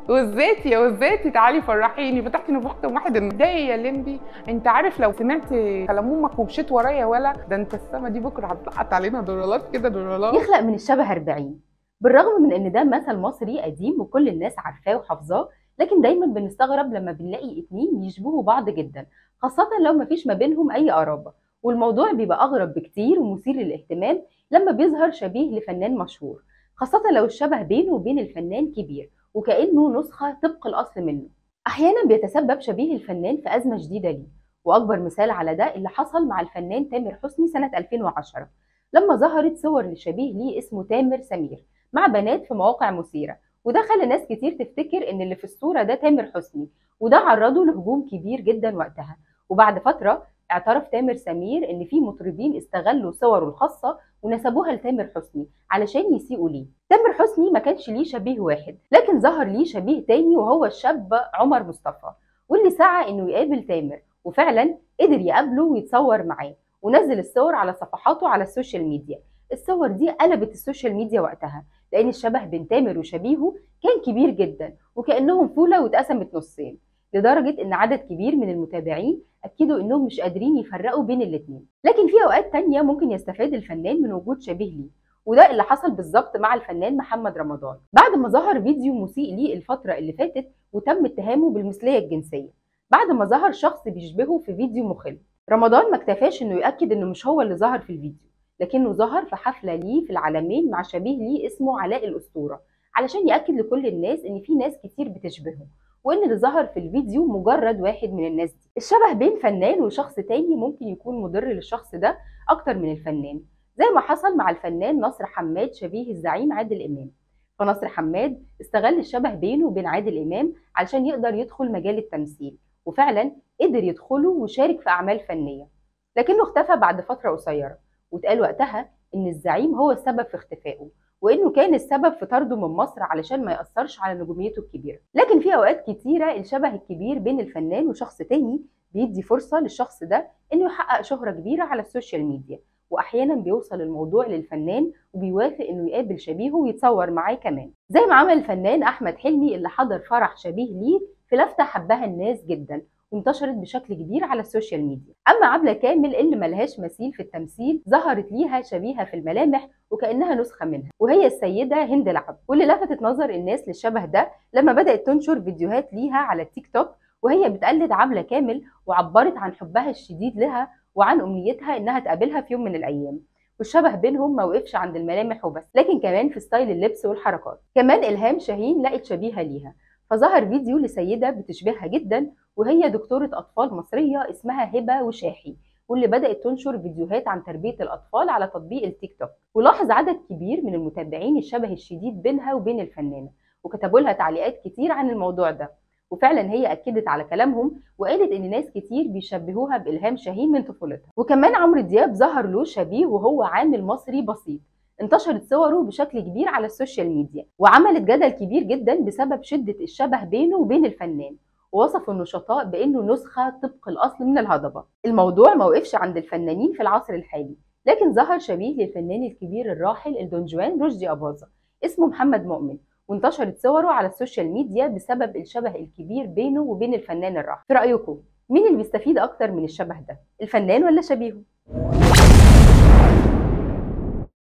وزيتي يا وزيتي تعالي فرحيني فتحتي نفوخة واحد اتضايق يا لمبي انت عارف لو سمعت كلام امك ومشيت ورايا ولا ده انت السما دي بكره هتلقط علينا دولارات كده دولارات يخلق من الشبه 40 بالرغم من ان ده مثل مصري قديم وكل الناس عارفاه وحافظاه لكن دايما بنستغرب لما بنلاقي اتنين يشبهوا بعض جدا خاصة لو مفيش ما بينهم أي قرابة والموضوع بيبقى أغرب بكتير ومثير للاهتمام لما بيظهر شبيه لفنان مشهور خاصة لو الشبه بينه وبين الفنان كبير وكأنه نسخة طبق الأصل منه أحيانا بيتسبب شبيه الفنان في أزمة جديدة ليه وأكبر مثال على ده اللي حصل مع الفنان تامر حسني سنة 2010 لما ظهرت صور لشبيه ليه اسمه تامر سمير مع بنات في مواقع مثيرة وده خلى ناس كتير تفتكر ان اللي في الصورة ده تامر حسني وده عرضه لهجوم كبير جدا وقتها وبعد فترة اعترف تامر سمير ان في مطربين استغلوا صوره الخاصة ونسبوها لتامر حسني علشان يسيئوا ليه تامر حسني ما كانش ليه شبيه واحد لكن ظهر ليه شبيه تاني وهو الشاب عمر مصطفى واللي سعى انه يقابل تامر وفعلا قدر يقابله ويتصور معاه ونزل الصور على صفحاته على السوشيال ميديا الصور دي قلبت السوشيال ميديا وقتها لان الشبه بين تامر وشبيهه كان كبير جدا وكانهم فوله واتقسمت نصين لدرجه ان عدد كبير من المتابعين اكدوا انهم مش قادرين يفرقوا بين الاتنين لكن في اوقات تانية ممكن يستفاد الفنان من وجود شبيه ليه وده اللي حصل بالظبط مع الفنان محمد رمضان بعد ما ظهر فيديو مسيء ليه الفتره اللي فاتت وتم اتهامه بالمثليه الجنسيه بعد ما ظهر شخص بيشبهه في فيديو مخل رمضان ما اكتفاش انه ياكد انه مش هو اللي ظهر في الفيديو لكنه ظهر في حفله ليه في العالمين مع شبيه ليه اسمه علاء الاسطوره علشان ياكد لكل الناس ان في ناس كتير بتشبهه وان اللي ظهر في الفيديو مجرد واحد من الناس دي الشبه بين فنان وشخص تاني ممكن يكون مضر للشخص ده اكتر من الفنان زي ما حصل مع الفنان نصر حماد شبيه الزعيم عادل امام فنصر حماد استغل الشبه بينه وبين عادل امام علشان يقدر يدخل مجال التمثيل وفعلا قدر يدخله وشارك في اعمال فنيه لكنه اختفى بعد فتره قصيره واتقال وقتها ان الزعيم هو السبب في اختفائه وانه كان السبب في طرده من مصر علشان ما ياثرش على نجوميته الكبيره لكن في اوقات كتيره الشبه الكبير بين الفنان وشخص تاني بيدي فرصه للشخص ده انه يحقق شهره كبيره على السوشيال ميديا واحيانا بيوصل الموضوع للفنان وبيوافق انه يقابل شبيهه ويتصور معاه كمان زي ما عمل الفنان احمد حلمي اللي حضر فرح شبيه ليه في لفته حبها الناس جدا وانتشرت بشكل كبير على السوشيال ميديا اما عبله كامل اللي ملهاش مثيل في التمثيل ظهرت ليها شبيهه في الملامح وكانها نسخه منها وهي السيده هند العب واللي لفتت نظر الناس للشبه ده لما بدات تنشر فيديوهات ليها على التيك توك وهي بتقلد عبله كامل وعبرت عن حبها الشديد لها وعن امنيتها انها تقابلها في يوم من الايام والشبه بينهم ما وقفش عند الملامح وبس لكن كمان في ستايل اللبس والحركات كمان الهام شاهين لقت شبيهه ليها فظهر فيديو لسيده بتشبهها جدا وهي دكتورة أطفال مصرية اسمها هبة وشاحي واللي بدأت تنشر فيديوهات عن تربية الأطفال على تطبيق التيك توك ولاحظ عدد كبير من المتابعين الشبه الشديد بينها وبين الفنانة وكتبوا لها تعليقات كتير عن الموضوع ده وفعلا هي أكدت على كلامهم وقالت إن ناس كتير بيشبهوها بإلهام شاهين من طفولتها وكمان عمرو دياب ظهر له شبيه وهو عامل مصري بسيط انتشرت صوره بشكل كبير على السوشيال ميديا وعملت جدل كبير جدا بسبب شدة الشبه بينه وبين الفنان ووصفوا النشطاء بانه نسخه طبق الاصل من الهضبه. الموضوع ما وقفش عند الفنانين في العصر الحالي، لكن ظهر شبيه للفنان الكبير الراحل الدونجوان رشدي اباظه اسمه محمد مؤمن وانتشرت صوره على السوشيال ميديا بسبب الشبه الكبير بينه وبين الفنان الراحل. في رايكم مين اللي بيستفيد اكتر من الشبه ده؟ الفنان ولا شبيهه؟